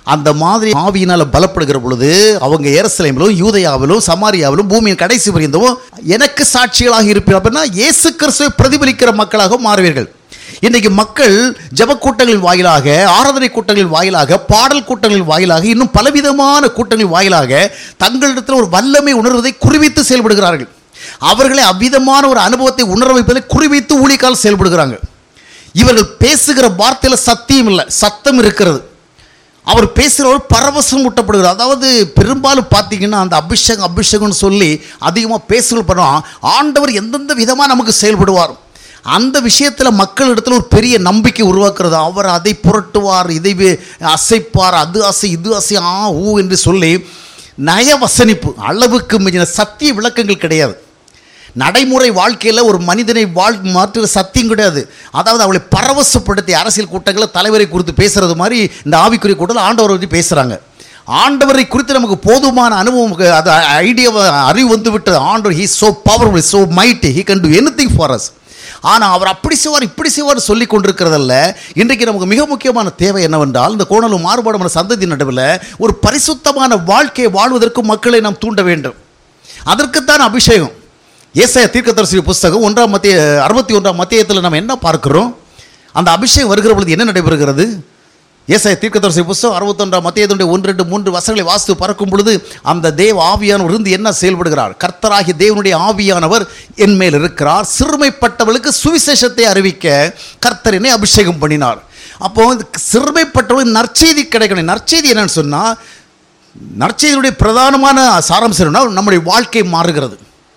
அந்த மாதிரி ஆவியினால் பலப்படுகிற பொழுது அவங்க எருசலேமிலும் யூதயாவிலும் சமாரியாவிலும் பூமியின் கடைசி பரியந்தமும் எனக்கு சாட்சிகளாக இருப்பீர்கள் அப்படின்னா இயேசு கிறிஸ்துவை பிரதிபலிக்கிற மக்களாக மாறுவீர்கள் இன்னைக்கு மக்கள் ஜெப கூட்டங்களின் வாயிலாக ஆராதனை கூட்டங்களின் வாயிலாக பாடல் கூட்டங்களின் வாயிலாக இன்னும் பலவிதமான கூட்டங்களின் வாயிலாக தங்களிடத்தில் ஒரு வல்லமை உணர்வதை குறிவித்து செயல்படுகிறார்கள் அவர்களை அவ்விதமான ஒரு அனுபவத்தை உணர வைப்பதை குறிவைத்து ஊழிக்கால் செயல்படுகிறாங்க இவர்கள் பேசுகிற வார்த்தையில் சத்தியம் இல்லை சத்தம் இருக்கிறது அவர் பேசுகிறவர் பரவசம் ஊட்டப்படுகிறார் அதாவது பெரும்பாலும் பார்த்தீங்கன்னா அந்த அபிஷேகம் அபிஷேகம்னு சொல்லி அதிகமாக பேசுகள் பண்ணுவோம் ஆண்டவர் எந்தெந்த விதமாக நமக்கு செயல்படுவார் அந்த விஷயத்தில் மக்களிடத்தில் ஒரு பெரிய நம்பிக்கை உருவாக்குறது அவர் அதை புரட்டுவார் இதை வி- அசைப்பார் அது அசை இது அசை ஆ ஊ என்று சொல்லி நயவசனிப்பு அளவுக்கு மிஞ்சின சத்திய விளக்கங்கள் கிடையாது நடைமுறை வாழ்க்கையில் ஒரு மனிதனை வாழ் மாற்றுற சத்தியம் கிடையாது அதாவது அவளை பரவசப்படுத்தி அரசியல் கூட்டங்களில் தலைவரை குறித்து பேசுறது மாதிரி இந்த ஆவிக்குரிய கூட்டத்தில் ஆண்டவரை பற்றி பேசுகிறாங்க ஆண்டவரை குறித்து நமக்கு போதுமான அனுபவம் க- அது ஐடியா அறிவு வந்து விட்டது ஆண்டவர் he so powerful so mighty he can do anything for us ஆனால் அவர் அப்படி செய்வார் இப்படி செய்வார் சொல்லி கொண்டிருக்கிறதல்ல இன்றைக்கு நமக்கு மிக முக்கியமான தேவை என்னவென்றால் இந்த கோணலும் மாறுபாடுமான சந்ததி நடுவில் ஒரு பரிசுத்தமான வாழ்க்கையை வாழ்வதற்கு மக்களை நாம் தூண்ட வேண்டும் அதற்குத்தான் அபிஷேகம் ஏசாய தீர்க்கதரிசி புஸ்தகம் ஒன்றாம் மத்திய அறுபத்தி ஒன்றாம் மத்தியத்தில் நம்ம என்ன பார்க்கிறோம் அந்த அபிஷேகம் வருகிற பொழுது என்ன நடைபெறுகிறது ஏசாய தீர்க்கதரிசி புஸ்தகம் அறுபத்தொன்றாம் மத்தியத்துடைய ஒன்று ரெண்டு மூன்று வசங்களை வாசித்து பறக்கும் பொழுது அந்த தேவ ஆவியானவர் இருந்து என்ன செயல்படுகிறார் கர்த்தராகிய தேவனுடைய ஆவியானவர் என் மேல் இருக்கிறார் சிறுமைப்பட்டவளுக்கு சுவிசேஷத்தை அறிவிக்க கர்த்தரினை அபிஷேகம் பண்ணினார் அப்போ இந்த சிறுமைப்பட்டவளுக்கு நற்செய்தி கிடைக்கணும் நற்செய்தி என்னன்னு சொன்னால் நற்செய்தியுடைய பிரதானமான சாராம்சம் என்னன்னா நம்முடைய வாழ்க்கை மாறுகிறது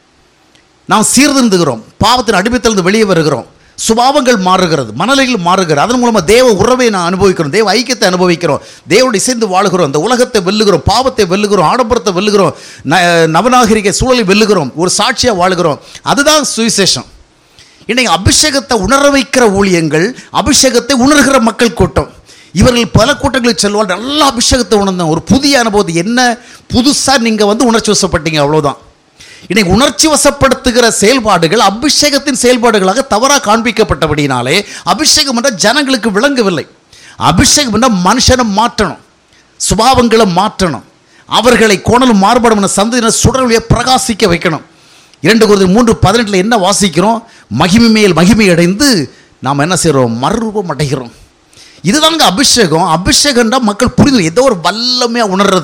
நாம் சீர்திருந்துகிறோம் பாவத்தின் அடிமைத்திலிருந்து வெளியே வருகிறோம் சுபாவங்கள் மாறுகிறது மனநிலைகள் மாறுகிறது அதன் மூலமாக தேவ உறவை நான் அனுபவிக்கிறோம் தேவ ஐக்கியத்தை அனுபவிக்கிறோம் தேவனோடு இசைந்து வாழுகிறோம் இந்த உலகத்தை வெல்லுகிறோம் பாவத்தை வெல்லுகிறோம் ஆடம்பரத்தை வெல்லுகிறோம் ந நவநாகரிக சூழலை வெல்லுகிறோம் ஒரு சாட்சியாக வாழுகிறோம் அதுதான் சுவிசேஷம் இன்னைக்கு அபிஷேகத்தை உணர வைக்கிற ஊழியங்கள் அபிஷேகத்தை உணர்கிற மக்கள் கூட்டம் இவர்கள் பல கூட்டங்களுக்கு செல்வார் நல்ல அபிஷேகத்தை உணர்ந்தோம் ஒரு புதிய அனுபவத்தை என்ன புதுசாக நீங்கள் வந்து உணர்ச்சி வசப்பட்டீங்க அவ்வளோதான் இன்னைக்கு உணர்ச்சி வசப்படுத்துகிற செயல்பாடுகள் அபிஷேகத்தின் செயல்பாடுகளாக தவறாக காண்பிக்கப்பட்டபடினாலே அபிஷேகம் என்ற ஜனங்களுக்கு விளங்கவில்லை அபிஷேகம் என்ற மனுஷனை மாற்றணும் சுபாவங்களை மாற்றணும் அவர்களை கோணலும் மாறுபடும் சந்ததியினர் சுடர்வழியை பிரகாசிக்க வைக்கணும் இரண்டு குருது மூன்று பதினெட்டில் என்ன வாசிக்கிறோம் மகிமை மேல் மகிமை அடைந்து நாம் என்ன செய்கிறோம் மறுரூபம் அடைகிறோம் இதுதாங்க அபிஷேகம் அபிஷேகம்னா மக்கள் புரிந்து ஏதோ ஒரு வல்லமையாக உணர்றது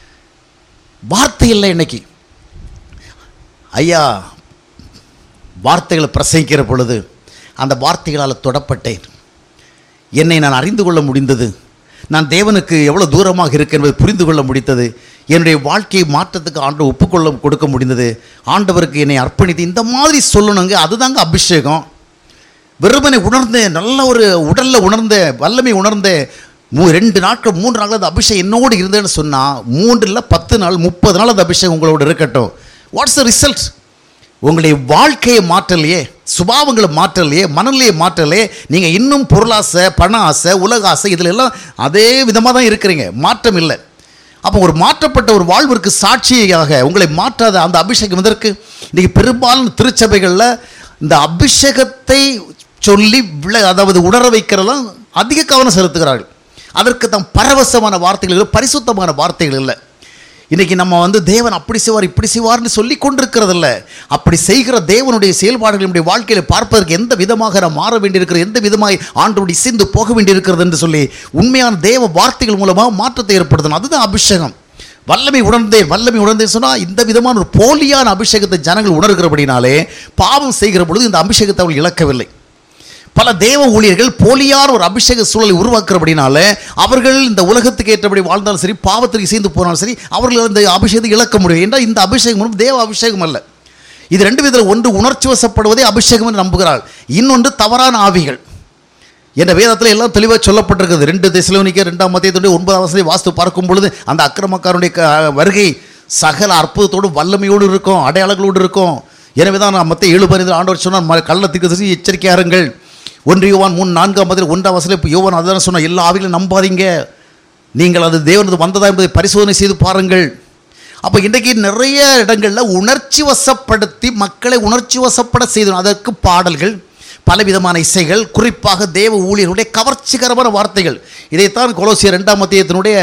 வார்த்தை இல்லை இன்னைக்கு ஐயா வார்த்தைகளை பிரசங்கிக்கிற பொழுது அந்த வார்த்தைகளால் தொடப்பட்டேன் என்னை நான் அறிந்து கொள்ள முடிந்தது நான் தேவனுக்கு எவ்வளோ தூரமாக இருக்கேன் என்பதை புரிந்து கொள்ள முடித்தது என்னுடைய வாழ்க்கையை மாற்றத்துக்கு ஆண்டு ஒப்புக்கொள்ள கொடுக்க முடிந்தது ஆண்டவருக்கு என்னை அர்ப்பணித்து இந்த மாதிரி சொல்லணுங்க அதுதாங்க அபிஷேகம் வெறுமனை உணர்ந்தேன் நல்ல ஒரு உடலில் உணர்ந்தேன் வல்லமை உணர்ந்தேன் மூ ரெண்டு நாட்கள் மூன்று நாள் அந்த அபிஷேகம் என்னோடு இருந்தேன்னு சொன்னால் மூன்றில் பத்து நாள் முப்பது நாள் அந்த அபிஷேகம் உங்களோட இருக்கட்டும் வாட்ஸ் த ரிசல்ட் உங்களுடைய வாழ்க்கையை மாற்றலையே சுபாவங்களை மாற்றலையே மனநிலையை மாற்றலையே நீங்கள் இன்னும் பொருளாசை பண ஆசை உலக ஆசை இதில் எல்லாம் அதே விதமாக தான் இருக்கிறீங்க மாற்றம் இல்லை அப்போ ஒரு மாற்றப்பட்ட ஒரு வாழ்விற்கு சாட்சியாக உங்களை மாற்றாத அந்த அபிஷேகம் இதற்கு இன்றைக்கி பெரும்பாலும் திருச்சபைகளில் இந்த அபிஷேகத்தை சொல்லி விள அதாவது உணர வைக்கிறதெல்லாம் அதிக கவனம் செலுத்துகிறார்கள் அதற்கு தம் பரவசமான வார்த்தைகள் இல்லை பரிசுத்தமான வார்த்தைகள் இல்லை இன்றைக்கி நம்ம வந்து தேவன் அப்படி செய்வார் இப்படி செய்வார்னு சொல்லி கொண்டிருக்கிறதில்ல அப்படி செய்கிற தேவனுடைய செயல்பாடுகள் நம்முடைய வாழ்க்கையில் பார்ப்பதற்கு எந்த விதமாக நாம் மாற வேண்டியிருக்கிறது எந்த விதமாய் ஆண்டோடு இசைந்து போக வேண்டியிருக்கிறது என்று சொல்லி உண்மையான தேவ வார்த்தைகள் மூலமாக மாற்றத்தை ஏற்படுத்தணும் அதுதான் அபிஷேகம் வல்லமை உணர்ந்தேன் வல்லமை உணர்ந்தேன் சொன்னால் இந்த விதமான ஒரு போலியான அபிஷேகத்தை ஜனங்கள் உணர்கிறபடினாலே பாவம் செய்கிற பொழுது இந்த அபிஷேகத்தை அவள் இழக்கவில்லை பல தேவ ஊழியர்கள் போலியான ஒரு அபிஷேக சூழலை உருவாக்குறபடினால அவர்கள் இந்த உலகத்துக்கு ஏற்றபடி வாழ்ந்தாலும் சரி பாவத்திற்கு சேர்ந்து போனாலும் சரி அவர்கள் அந்த அபிஷேகத்தை இழக்க முடியும் என்றால் இந்த அபிஷேகம் வந்து தேவ அபிஷேகம் அல்ல இது ரெண்டு விதத்தில் ஒன்று உணர்ச்சி வசப்படுவதே அபிஷேகம் என்று நம்புகிறாள் இன்னொன்று தவறான ஆவிகள் என்ற வேதத்தில் எல்லாம் தெளிவாக சொல்லப்பட்டிருக்கிறது ரெண்டு திசைலோனிக்க ரெண்டாம் மத்தியத்துடைய ஒன்பதாம் வசதி வாஸ்து பார்க்கும் பொழுது அந்த அக்கிரமக்காரனுடைய க- வருகை சகல அற்புதத்தோடு வல்லமையோடு இருக்கும் அடையாளங்களோடு இருக்கும் எனவே தான் நான் மற்ற ஏழு பதினைந்து ஆண்டவர் சொன்னார் ம- கள்ளத்துக்கு எச்சரிக்கையாக இருங்கள் ஒன்று யோவான் மூணு நான்காம் பதில் ஒன்றாம் வசதியில் இப்போ யோவான் அதுதான் சொன்ன எல்லா ஆவிகளும் நம்பாதீங்க நீங்கள் அது தேவனது வந்ததா என்பதை பரிசோதனை செய்து பாருங்கள் அப்போ இன்றைக்கு நிறைய இடங்களில் உணர்ச்சி வசப்படுத்தி மக்களை உணர்ச்சி வசப்பட செய்தோம் அதற்கு பாடல்கள் பலவிதமான இசைகள் குறிப்பாக தேவ ஊழியர்களுடைய கவர்ச்சிகரமான வார்த்தைகள் இதைத்தான் கொலோசியர் ரெண்டாம் மத்தியத்தினுடைய